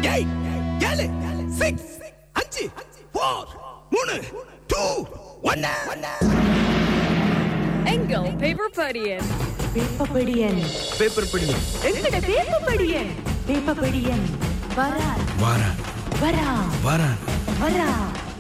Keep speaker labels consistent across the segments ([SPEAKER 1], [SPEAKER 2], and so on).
[SPEAKER 1] Eight ஏழு six அஞ்சு four மூணு டூ ஒன்னு
[SPEAKER 2] எங்கள் பேப்பர் படியன்
[SPEAKER 3] வேப்பப்படியன்
[SPEAKER 1] பேப்பர் படி
[SPEAKER 3] எங்கட வேப்பப்படியன் வேப்பப்படியன் வரா
[SPEAKER 1] வாரா
[SPEAKER 3] வரா
[SPEAKER 1] வாரா
[SPEAKER 3] வரா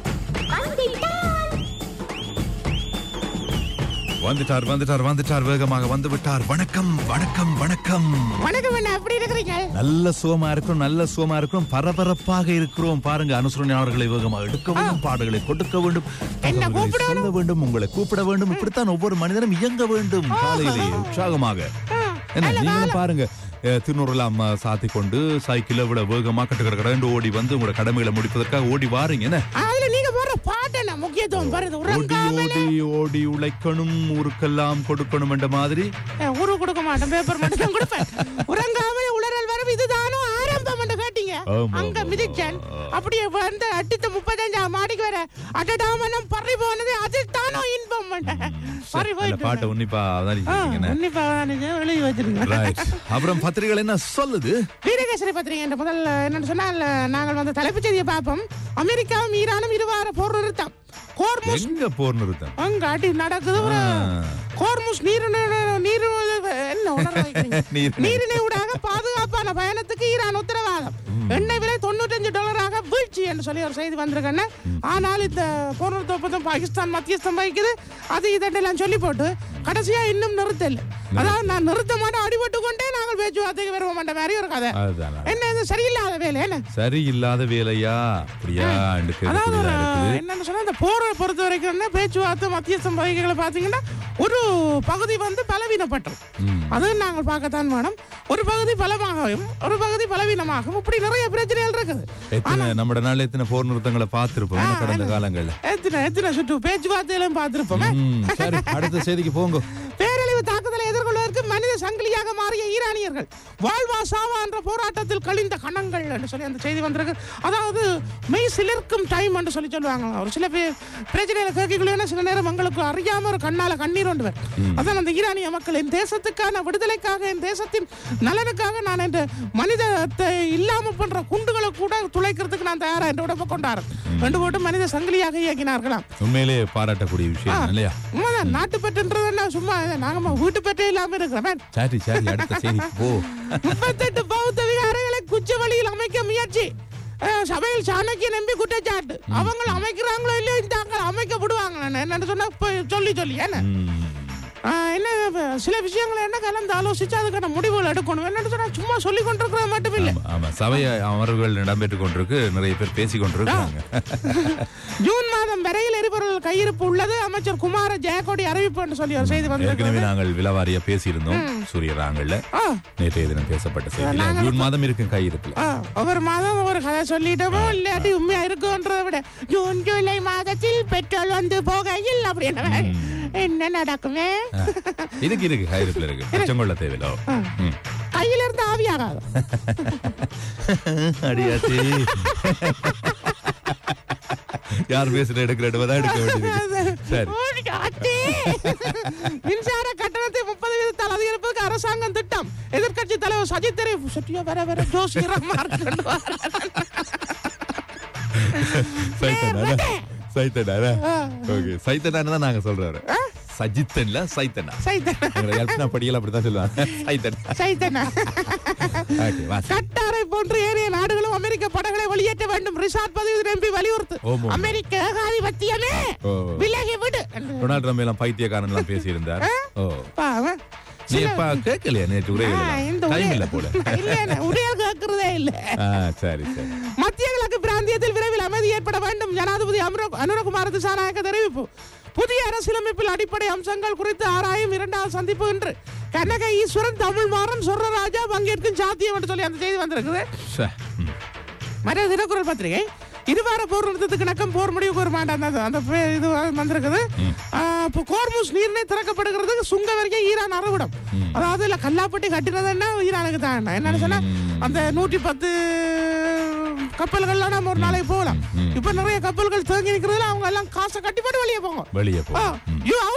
[SPEAKER 4] வந்துட்டார் வந்துட்டார் வந்துட்டார் வேகமாக வந்து விட்டார் வணக்கம் வணக்கம் வணக்கம்
[SPEAKER 5] வணக்கம் அண்ணா எப்படி இருக்கிறீங்க
[SPEAKER 4] நல்ல சுகமா இருக்கிறோம் நல்ல சுகமா இருக்கிறோம் பரபரப்பாக இருக்கிறோம் பாருங்க அனுசரணையாளர்களை வேகமாக எடுக்க வேண்டும் பாடல்களை கொடுக்க வேண்டும்
[SPEAKER 5] என்ன
[SPEAKER 4] தகவல்களை
[SPEAKER 5] கூப்பிடணும்?
[SPEAKER 4] சொல்ல வேண்டும் உங்களை கூப்பிட வேண்டும் இப்படித்தான் ஒவ்வொரு மனிதனும் இயங்க வேண்டும் காலையிலே உற்சாகமாக என்ன நீங்களும் பாருங்க அஹ், திருநூறுலாம் அஹ், சாத்தி கொண்டு சைக்கிள் இவ்வளவு வேகமா கட்டு கட கடண்டு ஓடி வந்து உங்களோட கடமைகளை முடிப்பதற்காக ஓடி வாரீங்க என்ன
[SPEAKER 5] அதுல நீங்க போற பாட்டு என்ன முக்கியத்துவம் வருது
[SPEAKER 4] ஓடி
[SPEAKER 5] உறங்காம
[SPEAKER 4] ஓடி ஓடி உழைக்கணும் ஊருக்கெல்லாம் கொடுக்கணும் என்ற மாதிரி
[SPEAKER 5] உரு கொடுக்க மாட்டேன் பேப்பர் மட்டும் தான் கொடுப்பேன் உறங்காம உளறல் வரும் இதுதானோ ஆரம்பம் என்று கேட்டீங்க
[SPEAKER 4] ஆமா,
[SPEAKER 5] அங்க
[SPEAKER 4] ஆமா,
[SPEAKER 5] மிதிச்சேன்
[SPEAKER 4] ஆமா.
[SPEAKER 5] அப்படியே வந்து அட்டித்த முப்பத்தஞ்சாம் மாடிக்கு வர அட்டடாமனம் பறி போனது அது தானோ இன்பம் பண்ணேன் பறி
[SPEAKER 4] நல்ல
[SPEAKER 5] போயிட்டு
[SPEAKER 4] பாட்டை உன்னிப்பா அதான்
[SPEAKER 5] ஆ,
[SPEAKER 4] என்ன
[SPEAKER 5] உன்னிப்பா தானுங்க, எழுதி வச்சிருங்க
[SPEAKER 4] ரைட் அப்புறம் பத்திரிகைகள் என்ன சொல்லுது
[SPEAKER 5] வீரகேசரி பத்திரிகை என்ற முதல் என்னன்னு சொன்னால் நாங்கள் வந்து தலைப்புச் செய்தியை பார்ப்போம் அமெரிக்காவும் ஈரானும் இருவார போர் நிறுத்தம் கோர்முஸ்
[SPEAKER 4] எங்க போர் நிறுத்தம்
[SPEAKER 5] அங்க அடி நடக்குது ஒரு
[SPEAKER 4] ஆ.
[SPEAKER 5] கோர்முஸ் நீர் நீர் என்ன உணர வைக்கிறீங்க?
[SPEAKER 4] நீர்
[SPEAKER 5] நீரிணை ஊடாக பாதுகாப்பான பயணத்துக்கு ஈரான் உத்தரவாதம் எண்ணெய் விலை தொண்ணூத்தஞ்சு டாலராக வீழ்ச்சி என்று சொல்லி ஒரு செய்தி வந்திருக்கேன் ஆனால் இந்த போர் நிறுத்த ஒப்பந்தம் பாகிஸ்தான் மத்தியஸ்தம் வகிக்குது அது இதெல்லாம் சொல்லி போட்டு கடைசியா இன்னும் நிறுத்தல அதாவது நான் நிறுத்த மாட்டேன் அடிபட்டு கொண்டே நாங்கள் பேச்சுவார்த்தைக்கு வருவோம் என்ற மாதிரி ஒரு கதை
[SPEAKER 4] அதுதான்
[SPEAKER 5] என்ன இது சரியில்லாத வேலை என்ன
[SPEAKER 4] சரியில்லாத வேலையா அப்படியா என்று
[SPEAKER 5] அதாவது ஒரு,
[SPEAKER 4] கேட்கக்கூடியதா இருக்குது
[SPEAKER 5] என்னன்னு சொன்னா இந்த போரை பொறுத்த வரைக்கும் என்ன, பேச்சுவார்த்தை மத்தியஸ்தம் வகைகளை பாத்தீங்கன்னா ஒரு பகுதி வந்து பலவீனப்பட்டது
[SPEAKER 4] ம்.
[SPEAKER 5] அது நாங்கள் பார்க்கத்தான் வேணும் ஒரு பகுதி பலமாகவும் ஒரு பகுதி பலவீனமாகவும் இப்படி நிறைய பிரச்சனைகள் இருக்குது
[SPEAKER 4] எத்தனை நம்ம நாள்ல எத்தனை போர் நிறுத்தங்களை பார்த்திருப்போம் என்ன கடந்த காலங்கள்ல
[SPEAKER 5] எத்தனை எத்தனை சுற்று பேச்சுவார்த்தைகளையும் பார்த்திருப்போமே
[SPEAKER 4] ம், சரி அடுத்த செய்திக்கு போங்க
[SPEAKER 5] பேரழிவு தாக்குதலை எதிர்கொள்வதற்கு மனித சங்கிலியாக மாறிய ஈரானியர்கள் வாழ்வா சாவா என்ற போராட்டத்தில் கழிந்த கணங்கள் என்று சொல்லி அந்த செய்தி வந்திருக்கு அதாவது மெய் சிலிர்க்கும் டைம் என்று சொல்லி சொல்லுவாங்க ஒரு சில பேர் பிரச்சனையில கேட்கக்குள்ள சில நேரம் உங்களுக்கு அறியாம ஒரு கண்ணால கண்ணீர் ஒன்று வரும் அதான் அந்த ஈரானிய மக்கள் என் தேசத்துக்கான விடுதலைக்காக என் தேசத்தின் நலனுக்காக நான் இந்த மனிதத்தை இல்லாம பண்ற குண்டுகளை கூட துளைக்கிறதுக்கு நான் தயாரா என்ற உடம்ப கொண்டாரு ரெண்டு போட்டு மனித சங்கிலியாக இயக்கினார்களாம்
[SPEAKER 4] உண்மையிலே பாராட்டக்கூடிய விஷயம் இல்லையா
[SPEAKER 5] உண்மைதான் நாட்டுப்பற்றுன்றது என்ன சும்மா நாங்க வீட்டு பற்றே இல்லாம இருக்கிறோம்
[SPEAKER 4] சரி சரி அடுத்த செய்திக்கு போ
[SPEAKER 5] முப்பத்தெட்டு பௌத்த விகாரங்களை குச்ச வழியில் அமைக்க முயற்சி அஹ், சபையில் சாணக்கிய நம்பி குற்றச்சாட்டு அவங்க அமைக்கிறாங்களோ இல்லையோ இந்த ஆட்கள் அமைக்க விடுவாங்க என்னன்னு சொன்னா போய் சொல்லி சொல்லி என்ன
[SPEAKER 4] ம்.
[SPEAKER 5] அஹ், என்ன இப்ப சில விஷயங்களை என்ன கலந்து ஆலோசிச்சு அதுக்கான முடிவுகள் எடுக்கணும் என்னன்னு சொன்னா சும்மா சொல்லி கொண்டிருக்கிறது மட்டும் இல்ல
[SPEAKER 4] ஆமா, ஆமா சபை அமர்வுகள் இடம்பெற்றுக் கொண்டிருக்கு நிறைய பேர் பேசிக் கொண்டிருக்காங்க
[SPEAKER 5] ஜூன் மாதம் வரையில் எரிபொருள் கையிருப்பு உள்ளது அமைச்சர் குமார ஜெயக்கொடி அறிவிப்பு என்று சொல்லி ஒரு செய்தி
[SPEAKER 4] ஏற்கனவே
[SPEAKER 5] வந்திருக்கு
[SPEAKER 4] நாங்கள் விலவாரியா பேசியிருந்தோம் சூரிய ராங்கல்ல
[SPEAKER 5] ஆ
[SPEAKER 4] நேற்றைய தினம் பேசப்பட்ட செய்தி ஜூன் மாதம் இருக்கும் கையிருப்புல
[SPEAKER 5] ஆ, ஒவ்வொரு மாதம் ஒவ்வொரு கதை சொல்லிட்டோமோ இல்லாட்டி உண்மையா இருக்குன்றதை விட ஜூன் ஜூலை மாதத்தில் பெட்ரோல் வந்து போகையில் அப்படின்னு என்ன நடக்குமே
[SPEAKER 4] ஆ. இதுக்கு இருக்கு கையிருப்புல இருக்கு பச்சங்கொள்ள தேவையில்ல ம்.
[SPEAKER 5] கையில இருந்து ஆவியாகாது
[SPEAKER 4] அடியாச்சி யார் பேசுற எடுக்கிற இடமா எடுக்க வேண்டியது சரி
[SPEAKER 5] ஓடி, அட்டே. மின்சார கட்டணத்தை முப்பது வீதத்தால் அதிகரிப்பதற்கு அரசாங்கம் திட்டம் எதிர்க்கட்சி தலைவர் சஜித் தெரி சுற்றியா வர வர ஜோசியரமா கொண்டு
[SPEAKER 4] சைத்தனாரா சைத்தனாரா ஓகே சைத்தனான்னு தான் நாங்க சொல்றாரு சஜித்தன்ல சைத்தனா
[SPEAKER 5] சைத்தனா
[SPEAKER 4] எங்களை கல்பனா படியல அப்படித்தான் சொல்லுவாங்க சைத்தனா
[SPEAKER 5] சைத்தனா
[SPEAKER 4] ஓகே வாசி
[SPEAKER 5] கட்டாரை போன்ற ஏனைய நாடுகளும் அமெரிக்க படங்களை வெளியேற்ற வேண்டும் ரிசார்ட் பதிவு நம்பி வலியுறுத்து
[SPEAKER 4] ஓமோ.
[SPEAKER 5] அமெரிக்க ஏகாதிபத்தியமே
[SPEAKER 4] ஓ.
[SPEAKER 5] விலகி விடு
[SPEAKER 4] டொனால்ட் ட்ரம்ப் எல்லாம் பைத்தியக்காரன் எல்லாம் பேசியிருந்தார் ஓ
[SPEAKER 5] பாவம்.
[SPEAKER 4] நீ
[SPEAKER 5] சில-
[SPEAKER 4] எப்ப கேட்கலையா நேற்று
[SPEAKER 5] ஆ,
[SPEAKER 4] உரைகள்
[SPEAKER 5] இந்த
[SPEAKER 4] டைம்
[SPEAKER 5] உரைய-
[SPEAKER 4] இல்ல போல
[SPEAKER 5] இல்ல, இல்ல, உரைய கேட்கிறதே இல்ல
[SPEAKER 4] ஆ சரி சரி
[SPEAKER 5] மத்திய கிழக்கு பிராந்தியத்தில் விரைவில் அமைதி ஏற்பட வேண்டும் ஜனாதிபதி அனுர- அனுரகுமார திசாநாயக்க தெரிவிப்பு புதிய அரசியலமைப்பில் அடிப்படை அம்சங்கள் குறித்து ஆராயும் இரண்டாவது சந்திப்பு என்று கனக ஈஸ்வரன் தமிழ் மாறன் சொர்ணராஜா பங்கேற்கும் சாத்தியம் என்று சொல்லி அந்த செய்தி வந்திருக்குது
[SPEAKER 4] ச்சே, ம்.
[SPEAKER 5] மற்ற தினக்குரல் பத்திரிகை இருவார போர் நிறுத்தத்துக்கு இணக்கம் போர் முடிவுக்கு ஒரு மாட்டான் அந்த அந்த பே- இது வந்திருக்குது ஆ, இப்போ கோர்முஸ் நீர்நிலை திறக்கப்படுகிறதுக்கு சுங்க வரைக்கும் ஈரான் அறவிடும் அதாவது இல்ல கல்லாப்பட்டி கட்டினதுன்னா ஈரானுக்கு தான் என்னன்னு சொன்னா அந்த நூற்றி பத்து கப்பல்கள்லாம் நம்ம ஒரு நாளைக்கு போகலாம் இப்ப நிறைய கப்பல்கள் தேங்கி நிக்கிறதுல அவங்க எல்லாம் காசை கட்டி போட்டு வெளியே போங்க
[SPEAKER 4] வெளியே போ
[SPEAKER 5] யூ அவுட்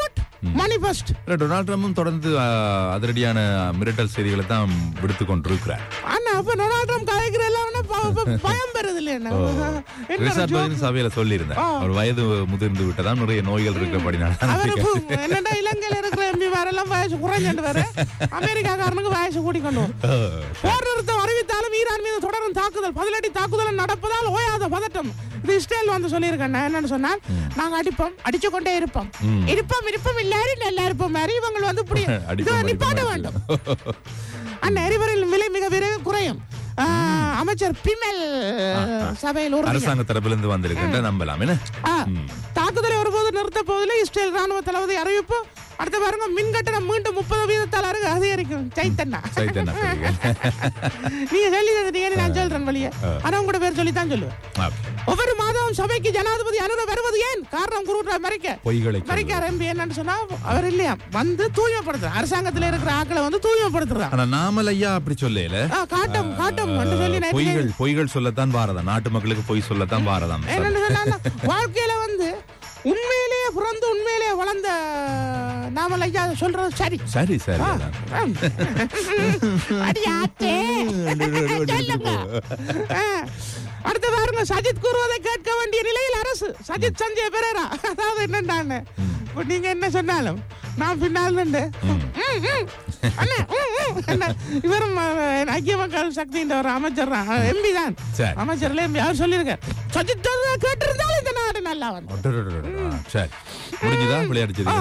[SPEAKER 5] மணி ஃபர்ஸ்ட்
[SPEAKER 4] இல்ல, டொனால்ட் ட்ரம்பும் தொடர்ந்து ஆ, அதிரடியான மிரட்டல் செய்திகளை தான் விடுத்து கொண்டிருக்கிறார்
[SPEAKER 5] அண்ணா அப்ப டொனால்ட் ட்ரம்ப் கலைக்கிற எல்லாம் உடனே ப- ப- பயம் பெறுது இல்லையா என்ன
[SPEAKER 4] ரிசார்ட்
[SPEAKER 5] joke?
[SPEAKER 4] பதில் சபையில சொல்லியிருந்தேன்
[SPEAKER 5] ஆ.
[SPEAKER 4] அவர் வயது முதிர்ந்து விட்டதான் நிறைய நோய்கள் இருக்கிறபடினால
[SPEAKER 5] அவரு பு- என்னடா இலங்கையில இருக்கிற எம்பி எல்லாம் வயசு குறைஞ்சிட்டு வேற அமெரிக்காக்காரனுக்கு வயசு கூட்டிக்கொண்டு வரும். போர் நிறுத்தம் அறிவித்தாலும் ஈரான் மீது தொடரும் தாக்குதல் பதிலடி தாக்குதல் நடப்பதால் ஓயாத பதட்டம் இது இஸ்ரேல் வந்து சொல்லியிருக்கேன் என்னன்னு சொன்னால் நாங்க அடிப்போம் அடிச்சு கொண்டே இருப்போம் இருப்போம் இருப்போம் எல்லாரும் நல்லா இருப்போம் மாதிரி இவங்க வந்து இப்படி இதை
[SPEAKER 4] அடிப்போம்,
[SPEAKER 5] நிப்பாட்ட
[SPEAKER 4] அடிப்போம்,
[SPEAKER 5] வேண்டும் அண்ணன் எரிபொருள் விலை மிக விரைவில் குறையும் ஆ, அமைச்சர் பிமல் சபையில் உறுதியாக
[SPEAKER 4] அரசாங்க தரப்பிலிருந்து வந்திருக்கின்ற நம்பலாம் என்ன
[SPEAKER 5] ஆ, தாக்குதலை ஒருபோது நிறுத்த போவதில்லை இஸ்ரேல் ராணுவ தளபதி அறிவிப்பு அடுத்த பாருங்க மின் கட்டணம் மீண்டும் முப்பது வீதத்தால் அருக அதிகரிக்கும் சைத்தன்னா
[SPEAKER 4] சைத்தன்யா சொல்லுங்க.
[SPEAKER 5] நீங்க சொல்லி தந்துட்டீங்க நான் சொல்றேன் வழிய ஆனா உங்களோட பேர் சொல்லி தான் சொல்லுவேன்
[SPEAKER 4] ஆ,
[SPEAKER 5] ஒவ்வொரு மாதமும் சபைக்கு ஜனாதிபதி அனுர வருவது ஏன் காரணம் குருட்ட மறைக்க
[SPEAKER 4] பொய்களை
[SPEAKER 5] மறைக்க ஆரம்பி என்னன்னு சொன்னா அவர் இல்லையா வந்து தூய்மைப்படுத்துறார் அரசாங்கத்துல இருக்கிற ஆக்களை வந்து தூய்மைப்படுத்துறார்
[SPEAKER 4] ஆனா நாமல் ஐயா அப்படி சொல்லல
[SPEAKER 5] ஆ, காட்டம் காட்டம் என்று சொல்லி நேற்று
[SPEAKER 4] பொய்கள் பொய்கள் சொல்லத்தான் பாரதம் நாட்டு மக்களுக்கு பொய் சொல்லத்தான் பாரதம்
[SPEAKER 5] என்னன்னு சொன்னா வாழ்க்கையில வந்து உண்மையிலேயே பிறந்து உண்மையிலேயே வளர்ந்த நாமல் ஐயா சொல்றது சரி
[SPEAKER 4] சரி சரி
[SPEAKER 5] ஆ,
[SPEAKER 4] அதான்.
[SPEAKER 5] ஆம். அடியாத்தே. சொல்லுங்க. ஆ. அடுத்து பாருங்க சஜித் கூறுவதை கேட்க வேண்டிய நிலையில் அரசு சஜித் சஞ்சய் பெரேரா அதாவது என்னண்டான்னு இப்ப நீங்க என்ன சொன்னாலும் நான் பின்னால் நின்று ம், ம். அண்ணே, ம், ம். என்ன, இவரும் அஹ், ஐக்கிய மக்கள் சக்தின்ற ஒரு அமைச்சர் தான் எம்பி தான்
[SPEAKER 4] சரி.
[SPEAKER 5] அமைச்சர்ல எம்பி அவர் சொல்லியிருக்கார் சஜித் கேட்டிருந்தாலும் இந்த நாடு நல்லா வந்து
[SPEAKER 4] அடடடடடா. சரி முடிஞ்சுதான் விளையாடிச்சது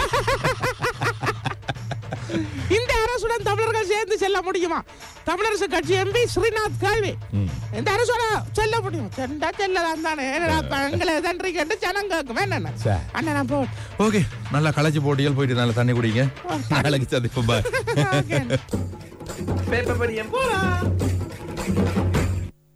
[SPEAKER 5] இந்த அரசுடன் தமிழர்கள் சேர்ந்து செல்ல முடியுமா தமிழரசு கட்சி எம்பி ஸ்ரீநாத் கேள்வி இந்த அரசோட செல்ல முடியும் சென்றா செல்லலாம் தானே என்னடா எங்களை தன்றி கேட்டு ஜனம் கேட்கும் என்னென்ன
[SPEAKER 4] சரி.
[SPEAKER 5] அண்ணன் நான் போ
[SPEAKER 4] ஓகே நல்லா களைச்சு போட்டிகள் போயிட்டு நல்லா தண்ணி குடிங்க நாளைக்கு சந்திப்போம் பாய்
[SPEAKER 5] ஓகே
[SPEAKER 1] பேப்பர் படியம் போலாம்